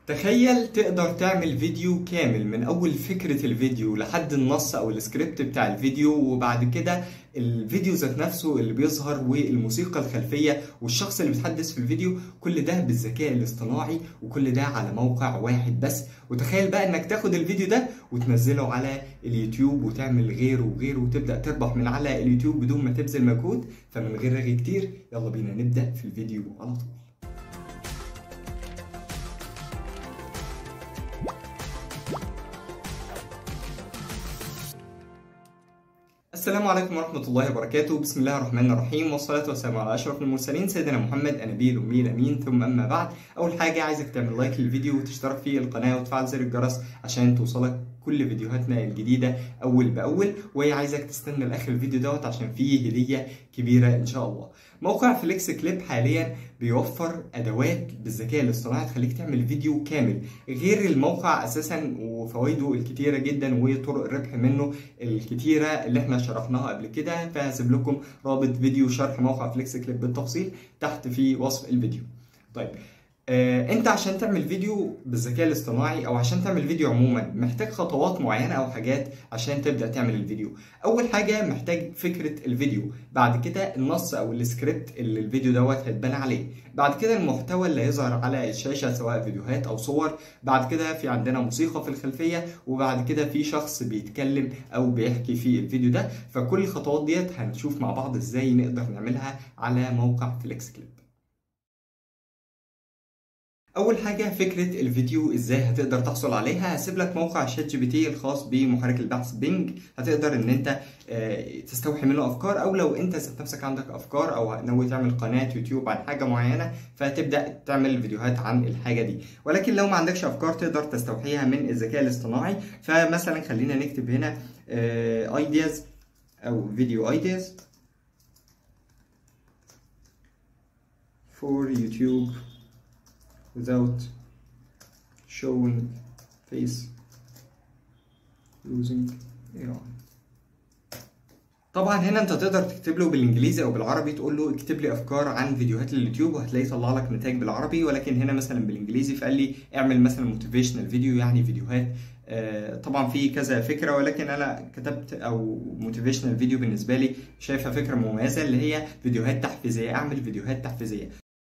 تخيل تقدر تعمل فيديو كامل من اول فكرة الفيديو لحد النص او السكريبت بتاع الفيديو وبعد كده الفيديو ذات نفسه اللي بيظهر والموسيقى الخلفية والشخص اللي بيتحدث في الفيديو كل ده بالذكاء الاصطناعي وكل ده على موقع واحد بس وتخيل بقى انك تاخد الفيديو ده وتنزله على اليوتيوب وتعمل غيره وغيره وتبدأ تربح من على اليوتيوب بدون ما تبذل مجهود فمن غير رغي كتير يلا بينا نبدأ في الفيديو على طول السلام عليكم ورحمة الله وبركاته بسم الله الرحمن الرحيم والصلاة والسلام على أشرف المرسلين سيدنا محمد النبي الأمي الأمين ثم أما بعد أول حاجة عايزك تعمل لايك للفيديو وتشترك في القناة وتفعل زر الجرس عشان توصلك كل فيديوهاتنا الجديدة أول بأول وهي عايزك تستنى لآخر الفيديو دوت عشان فيه هدية كبيرة إن شاء الله موقع فليكس كليب حاليا بيوفر أدوات بالذكاء الاصطناعي تخليك تعمل فيديو كامل غير الموقع أساسا وفوائده الكتيرة جدا وطرق الربح منه الكتيرة اللي احنا شرحناها قبل كده فهسيب لكم رابط فيديو شرح موقع فليكس كليب بالتفصيل تحت في وصف الفيديو طيب آه، انت عشان تعمل فيديو بالذكاء الاصطناعي او عشان تعمل فيديو عموما محتاج خطوات معينه او حاجات عشان تبدا تعمل الفيديو اول حاجه محتاج فكره الفيديو بعد كده النص او السكريبت اللي الفيديو دوت هيتبنى عليه بعد كده المحتوى اللي هيظهر على الشاشه سواء فيديوهات او صور بعد كده في عندنا موسيقى في الخلفيه وبعد كده في شخص بيتكلم او بيحكي في الفيديو ده فكل الخطوات ديت هنشوف مع بعض ازاي نقدر نعملها على موقع فليكس كليب اول حاجه فكره الفيديو ازاي هتقدر تحصل عليها هسيب لك موقع شات جي بي تي الخاص بمحرك البحث بينج هتقدر ان انت تستوحي منه افكار او لو انت ذات نفسك عندك افكار او ناوي تعمل قناه يوتيوب عن حاجه معينه فتبدا تعمل فيديوهات عن الحاجه دي ولكن لو ما عندكش افكار تقدر تستوحيها من الذكاء الاصطناعي فمثلا خلينا نكتب هنا ايدياز او فيديو ايدياز for YouTube without showing face using AI طبعا هنا انت تقدر تكتب له بالانجليزي او بالعربي تقول له اكتب لي افكار عن فيديوهات اليوتيوب وهتلاقي يطلع لك نتائج بالعربي ولكن هنا مثلا بالانجليزي فقال لي اعمل مثلا موتيفيشنال فيديو يعني فيديوهات آه طبعا في كذا فكره ولكن انا كتبت او موتيفيشنال فيديو بالنسبه لي شايفها فكره مميزه اللي هي فيديوهات تحفيزيه اعمل فيديوهات تحفيزيه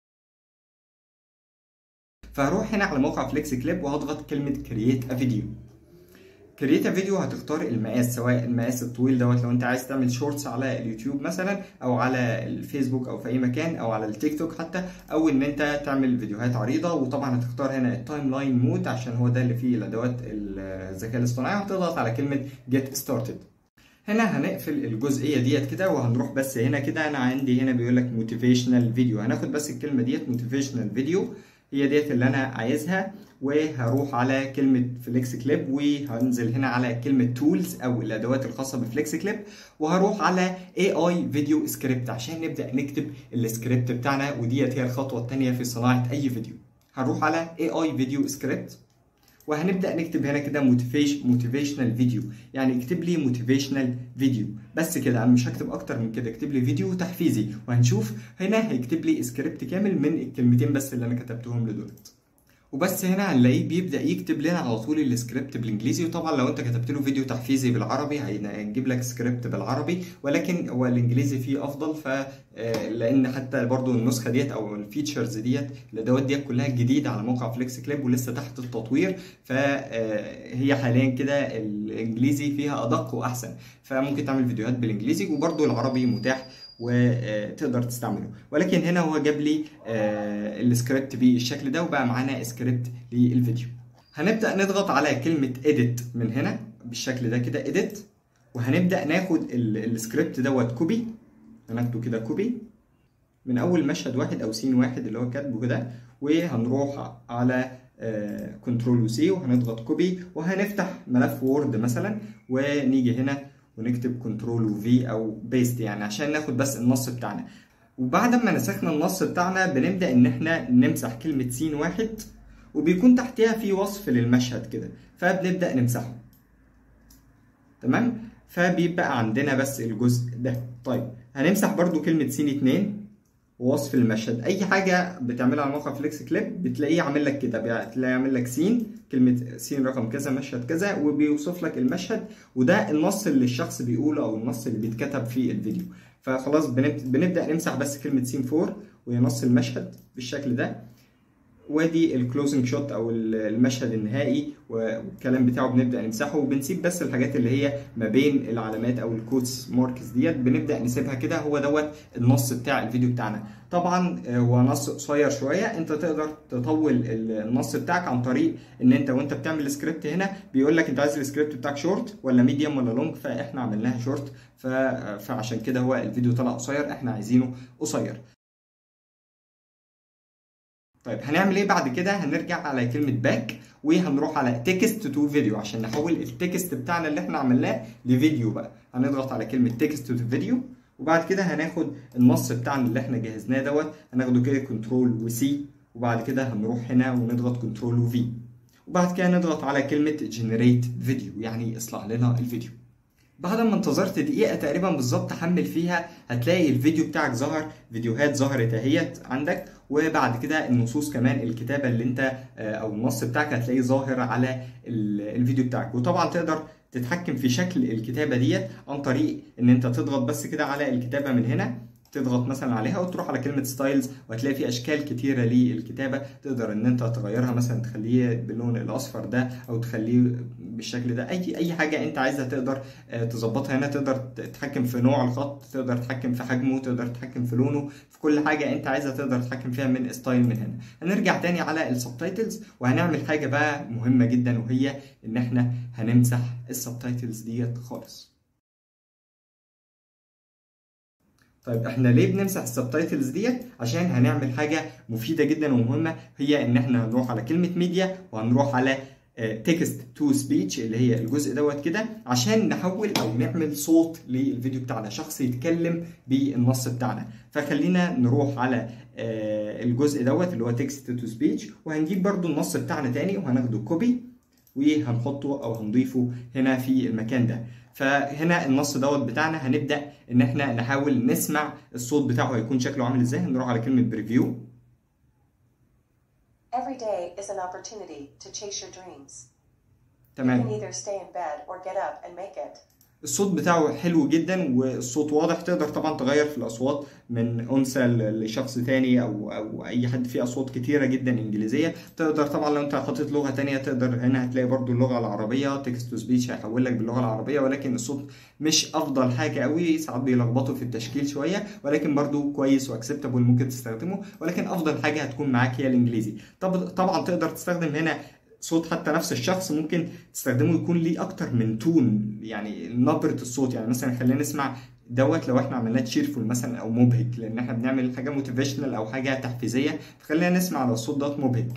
فهروح هنا على موقع فليكس كليب وهضغط كلمة كرييت ا فيديو كرييت ا فيديو هتختار المقاس سواء المقاس الطويل دوت لو انت عايز تعمل شورتس على اليوتيوب مثلا او على الفيسبوك او في اي مكان او على التيك توك حتى او ان انت تعمل فيديوهات عريضه وطبعا هتختار هنا التايم لاين مود عشان هو ده اللي فيه الادوات الذكاء الاصطناعي وهتضغط على كلمه جيت ستارتد هنا هنقفل الجزئيه ديت كده وهنروح بس هنا كده انا عندي هنا بيقول لك موتيفيشنال فيديو هناخد بس الكلمه ديت موتيفيشنال فيديو هي ديت اللي انا عايزها وهروح على كلمة فليكس كليب وهنزل هنا على كلمة تولز او الادوات الخاصة بفليكس كليب وهروح على اي اي فيديو سكريبت عشان نبدأ نكتب السكريبت بتاعنا وديت هي الخطوة الثانية في صناعة اي فيديو هنروح على اي اي فيديو سكريبت وهنبدا نكتب هنا كده موتيفيشنال فيديو يعني اكتب لي موتيفيشنال فيديو بس كده انا مش هكتب اكتر من كده اكتب لي فيديو تحفيزي وهنشوف هنا هيكتب لي سكريبت كامل من الكلمتين بس اللي انا كتبتهم لدولت وبس هنا هنلاقيه بيبدا يكتب لنا على طول السكريبت بالانجليزي وطبعا لو انت كتبت له فيديو تحفيزي بالعربي هيجيب لك سكريبت بالعربي ولكن هو الانجليزي فيه افضل ف لان حتى برضو النسخه ديت او الفيتشرز ديت الادوات ديت كلها جديده على موقع فليكس كليب ولسه تحت التطوير فهي حاليا كده الانجليزي فيها ادق واحسن فممكن تعمل فيديوهات بالانجليزي وبرضو العربي متاح وتقدر تستعمله ولكن هنا هو جاب لي السكريبت بالشكل ده وبقى معانا سكريبت للفيديو هنبدا نضغط على كلمه edit من هنا بالشكل ده كده edit وهنبدا ناخد السكريبت دوت كوبي هناخده كده كوبي من اول مشهد واحد او سين واحد اللي هو كاتبه كده وهنروح على كنترول وسي وهنضغط كوبي وهنفتح ملف وورد مثلا ونيجي هنا ونكتب كنترول وفي او بيست يعني عشان ناخد بس النص بتاعنا وبعد ما نسخنا النص بتاعنا بنبدا ان احنا نمسح كلمه سين واحد وبيكون تحتها في وصف للمشهد كده فبنبدا نمسحه تمام فبيبقى عندنا بس الجزء ده طيب هنمسح برضو كلمه سين اتنين ووصف المشهد اي حاجه بتعملها على موقع فليكس كليب بتلاقيه عامل لك كده بتلاقيه عامل لك سين كلمه سين رقم كذا مشهد كذا وبيوصف لك المشهد وده النص اللي الشخص بيقوله او النص اللي بيتكتب في الفيديو فخلاص بنبدا نمسح بس كلمه سين 4 وهي نص المشهد بالشكل ده وادي الكلوزنج شوت او المشهد النهائي والكلام بتاعه بنبدا نمسحه وبنسيب بس الحاجات اللي هي ما بين العلامات او الكوتس ماركس ديت بنبدا نسيبها كده هو دوت النص بتاع الفيديو بتاعنا طبعا هو نص قصير شويه انت تقدر تطول النص بتاعك عن طريق ان انت وانت بتعمل السكريبت هنا بيقول لك انت عايز السكريبت بتاعك شورت ولا ميديوم ولا لونج فاحنا عملناها شورت فعشان كده هو الفيديو طلع قصير احنا عايزينه قصير طيب هنعمل ايه بعد كده هنرجع على كلمه باك وهنروح على تكست تو فيديو عشان نحول التكست بتاعنا اللي احنا عملناه لفيديو بقى هنضغط على كلمه تكست تو فيديو وبعد كده هناخد النص بتاعنا اللي احنا جهزناه دوت هناخده كده كنترول وسي وبعد كده هنروح هنا ونضغط كنترول وفي وبعد كده نضغط على كلمه جنريت فيديو يعني اصلح لنا الفيديو بعد ما انتظرت دقيقة تقريبا بالظبط حمل فيها هتلاقي الفيديو بتاعك ظهر فيديوهات ظهرت اهيت عندك وبعد كده النصوص كمان الكتابة اللي انت او النص بتاعك هتلاقيه ظاهر على الفيديو بتاعك وطبعا تقدر تتحكم في شكل الكتابة ديت عن طريق ان انت تضغط بس كده على الكتابة من هنا تضغط مثلا عليها وتروح على كلمه ستايلز وهتلاقي في اشكال كتيره للكتابه تقدر ان انت تغيرها مثلا تخليه باللون الاصفر ده او تخليه بالشكل ده اي اي حاجه انت عايزها تقدر تظبطها هنا تقدر تتحكم في نوع الخط تقدر تتحكم في حجمه تقدر تتحكم في لونه في كل حاجه انت عايزها تقدر تتحكم فيها من ستايل من هنا هنرجع تاني على السبتايتلز وهنعمل حاجه بقى مهمه جدا وهي ان احنا هنمسح السبتايتلز ديت خالص طيب احنا ليه بنمسح السبتايتلز ديت عشان هنعمل حاجه مفيده جدا ومهمه هي ان احنا هنروح على كلمه ميديا وهنروح على تكست تو سبيتش اللي هي الجزء دوت كده عشان نحول او نعمل صوت للفيديو بتاعنا شخص يتكلم بالنص بتاعنا فخلينا نروح على الجزء دوت اللي هو تكست تو سبيتش وهنجيب برده النص بتاعنا تاني وهناخده كوبي وهنحطه او هنضيفه هنا في المكان ده فهنا النص دوت بتاعنا هنبدا ان احنا نحاول نسمع الصوت بتاعه هيكون شكله عامل ازاي هنروح على كلمه بريفيو Every day is an opportunity to chase your dreams. You can تمام either stay in bed or get up and make it. الصوت بتاعه حلو جدا والصوت واضح تقدر طبعا تغير في الاصوات من انثى ل- لشخص تاني او او اي حد فيه اصوات كتيره جدا انجليزيه تقدر طبعا لو انت حاطط لغه تانية تقدر هنا هتلاقي برضو اللغه العربيه تكست تو سبيتش هيحول لك باللغه العربيه ولكن الصوت مش افضل حاجه قوي ساعات بيلخبطوا في التشكيل شويه ولكن برضو كويس واكسبتابل ممكن تستخدمه ولكن افضل حاجه هتكون معاك هي الانجليزي طب طبعا تقدر تستخدم هنا صوت حتى نفس الشخص ممكن تستخدمه يكون ليه اكتر من تون يعني نبرة الصوت يعني مثلا خلينا نسمع دوت لو احنا عملناه تشيرفول مثلا او مبهج لان احنا بنعمل حاجه موتيفيشنال او حاجه تحفيزيه فخلينا نسمع لو الصوت دوت مبهج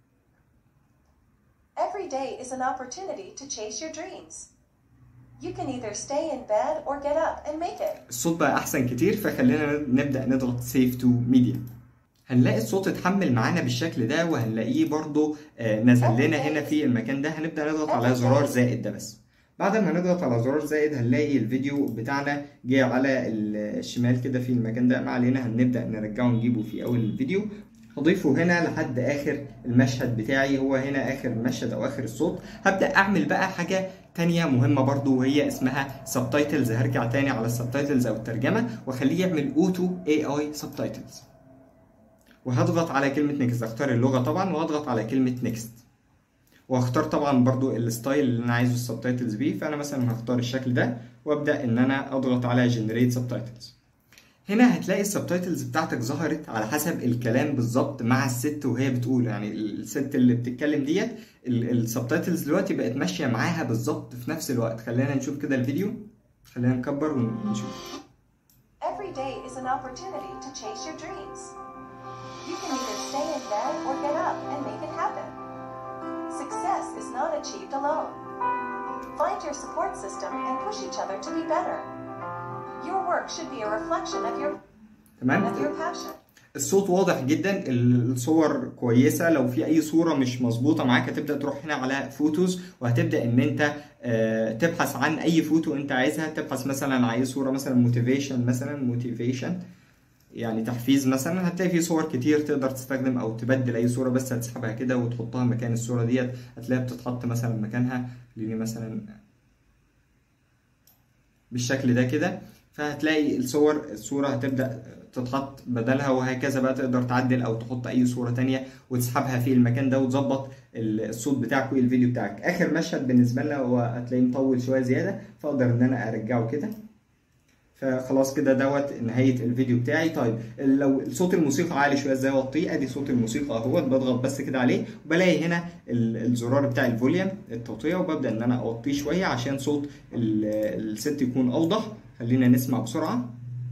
Every day is an opportunity to chase your dreams. You can either stay in bed or get up and make it. الصوت بقى احسن كتير فخلينا نبدا نضغط سيف تو ميديا هنلاقي الصوت اتحمل معانا بالشكل ده وهنلاقيه برضو آه، نزل لنا هنا في المكان ده هنبدا نضغط على زرار زائد ده بس بعد ما نضغط على زرار زائد هنلاقي الفيديو بتاعنا جه على الشمال كده في المكان ده ما علينا هنبدا نرجعه نجيبه في اول الفيديو هضيفه هنا لحد اخر المشهد بتاعي هو هنا اخر المشهد او اخر الصوت هبدا اعمل بقى حاجه تانية مهمة برضو وهي اسمها سبتايتلز هرجع تاني على السبتايتلز او الترجمة واخليه يعمل اوتو اي اي سبتايتلز وهضغط على كلمة نيكست اختار اللغة طبعا وهضغط على كلمة نيكست وهختار طبعا برضو الستايل اللي انا عايزه السبتايتلز بيه فانا مثلا هختار الشكل ده وابدا ان انا اضغط على جنريت سبتايتلز هنا هتلاقي السبتايتلز بتاعتك ظهرت على حسب الكلام بالظبط مع الست وهي بتقول يعني الست اللي بتتكلم ديت السبتايتلز دلوقتي بقت ماشيه معاها بالظبط في نفس الوقت خلينا نشوف كده الفيديو خلينا نكبر ونشوف Every day is an opportunity to chase your dreams. You can either stay in bed or get up and make it happen. Success is not achieved alone. Find your support system and push each other to be better. Your work should be a reflection of your تمام of your passion. الصوت واضح جدا الصور كويسه لو في اي صوره مش مظبوطه معاك هتبدا تروح هنا على فوتوز وهتبدا ان انت آه، تبحث عن اي فوتو انت عايزها تبحث مثلا عن اي صوره مثلا موتيفيشن مثلا موتيفيشن يعني تحفيز مثلا هتلاقي فيه صور كتير تقدر تستخدم او تبدل اي صوره بس هتسحبها كده وتحطها مكان الصوره ديت هتلاقيها بتتحط مثلا مكانها لاني مثلا بالشكل ده كده فهتلاقي الصور الصورة هتبدأ تتحط بدلها وهكذا بقى تقدر تعدل او تحط اي صورة تانية وتسحبها في المكان ده وتظبط الصوت بتاعك والفيديو بتاعك اخر مشهد بالنسبة لنا هو هتلاقيه مطول شوية زيادة فاقدر ان انا ارجعه كده فخلاص كده دوت نهايه الفيديو بتاعي طيب لو صوت الموسيقى عالي شويه ازاي اوطيه ادي صوت الموسيقى اهوت بضغط بس كده عليه وبلاقي هنا الزرار بتاع الفوليوم التوطيه وببدا ان انا اوطيه شويه عشان صوت الست يكون اوضح خلينا نسمع بسرعه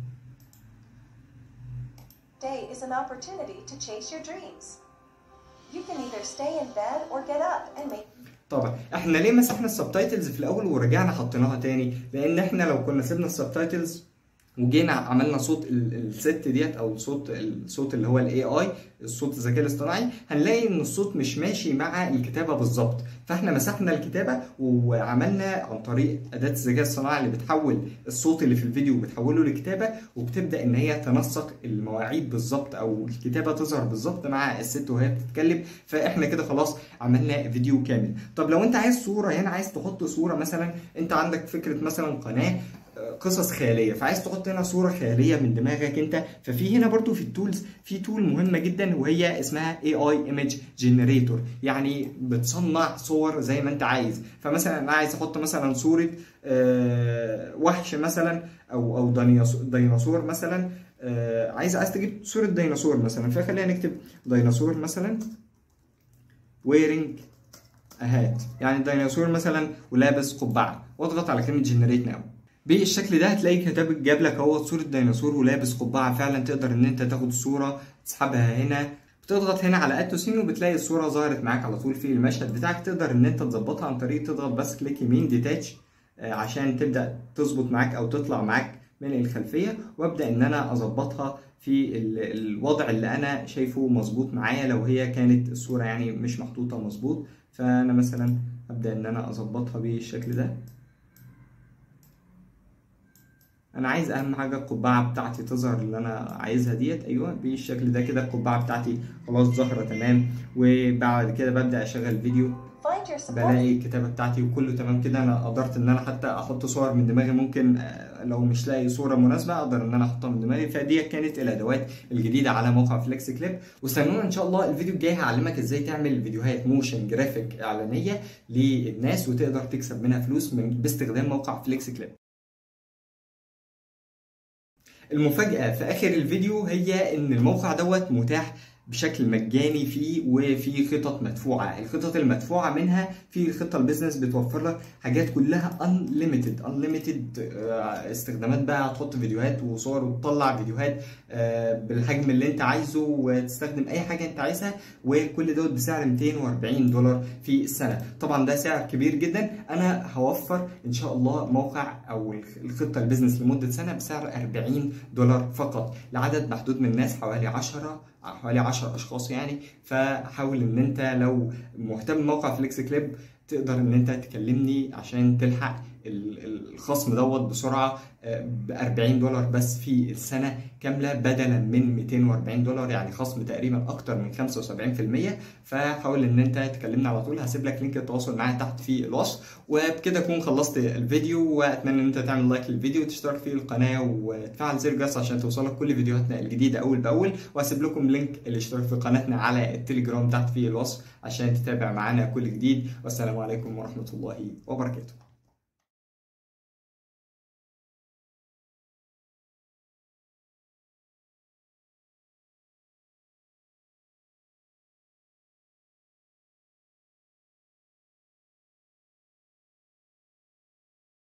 Day is an opportunity to chase your dreams. You can either stay in bed or get up and make طبعا احنا ليه مسحنا السبتايتلز في الاول ورجعنا حطيناها تاني لان احنا لو كنا سيبنا السبتايتلز وجينا عملنا صوت الست ديت او صوت الصوت اللي هو الاي اي الصوت الذكاء الاصطناعي هنلاقي ان الصوت مش ماشي مع الكتابه بالظبط فاحنا مسحنا الكتابه وعملنا عن طريق اداه الذكاء الصناعي اللي بتحول الصوت اللي في الفيديو وبتحوله لكتابه وبتبدا ان هي تنسق المواعيد بالظبط او الكتابه تظهر بالظبط مع الست وهي بتتكلم فاحنا كده خلاص عملنا فيديو كامل طب لو انت عايز صوره هنا عايز تحط صوره مثلا انت عندك فكره مثلا قناه قصص خياليه فعايز تحط هنا صوره خياليه من دماغك انت ففي هنا برضو في التولز في تول مهمه جدا وهي اسمها اي اي ايمج جنريتور يعني بتصنع صور زي ما انت عايز فمثلا انا عايز احط مثلا صوره وحش مثلا او او ديناصور مثلا عايز عايز تجيب صوره ديناصور مثلا فخلينا نكتب ديناصور مثلا ويرنج اهات يعني ديناصور مثلا ولابس قبعه واضغط على كلمه جنريت ناو بالشكل ده هتلاقي كتاب جاب لك اهو صوره ديناصور ولابس قبعه فعلا تقدر ان انت تاخد الصوره تسحبها هنا بتضغط هنا على اد تو سين وبتلاقي الصوره ظهرت معاك على طول في المشهد بتاعك تقدر ان انت تظبطها عن طريق تضغط بس كليك يمين ديتاتش عشان تبدا تظبط معاك او تطلع معاك من الخلفيه وابدا ان انا اظبطها في الوضع اللي انا شايفه مظبوط معايا لو هي كانت الصوره يعني مش محطوطه مظبوط فانا مثلا ابدا ان انا اظبطها بالشكل ده انا عايز اهم حاجه القبعه بتاعتي تظهر اللي انا عايزها ديت ايوه بالشكل ده كده القبعه بتاعتي خلاص ظاهره تمام وبعد كده ببدا اشغل فيديو بلاقي الكتابه بتاعتي وكله تمام كده انا قدرت ان انا حتى احط صور من دماغي ممكن لو مش لاقي صوره مناسبه اقدر ان انا احطها من دماغي فدي كانت الادوات الجديده على موقع فليكس كليب واستنونا ان شاء الله الفيديو الجاي هعلمك ازاي تعمل فيديوهات موشن جرافيك اعلانيه للناس وتقدر تكسب منها فلوس من باستخدام موقع فليكس كليب المفاجأة في آخر الفيديو هي إن الموقع دوت متاح بشكل مجاني فيه وفي خطط مدفوعه الخطط المدفوعه منها في الخطه البيزنس بتوفر لك حاجات كلها انليميتد انليميتد استخدامات بقى هتحط فيديوهات وصور وتطلع فيديوهات بالحجم اللي انت عايزه وتستخدم اي حاجه انت عايزها وكل دوت بسعر 240 دولار في السنه طبعا ده سعر كبير جدا انا هوفر ان شاء الله موقع او الخطه البيزنس لمده سنه بسعر 40 دولار فقط لعدد محدود من الناس حوالي 10 حوالي 10 اشخاص يعني فحاول ان انت لو مهتم بموقع فليكس كليب تقدر ان انت تكلمني عشان تلحق الخصم دوت بسرعه ب 40 دولار بس في السنه كامله بدلا من 240 دولار يعني خصم تقريبا اكتر من 75% فحاول ان انت تكلمنا على طول هسيب لك لينك التواصل معايا تحت في الوصف وبكده اكون خلصت الفيديو واتمنى ان انت تعمل لايك للفيديو وتشترك في القناه وتفعل زر الجرس عشان توصلك كل فيديوهاتنا الجديده اول باول وهسيب لكم لينك الاشتراك في قناتنا على التليجرام تحت في الوصف عشان تتابع معانا كل جديد والسلام عليكم ورحمه الله وبركاته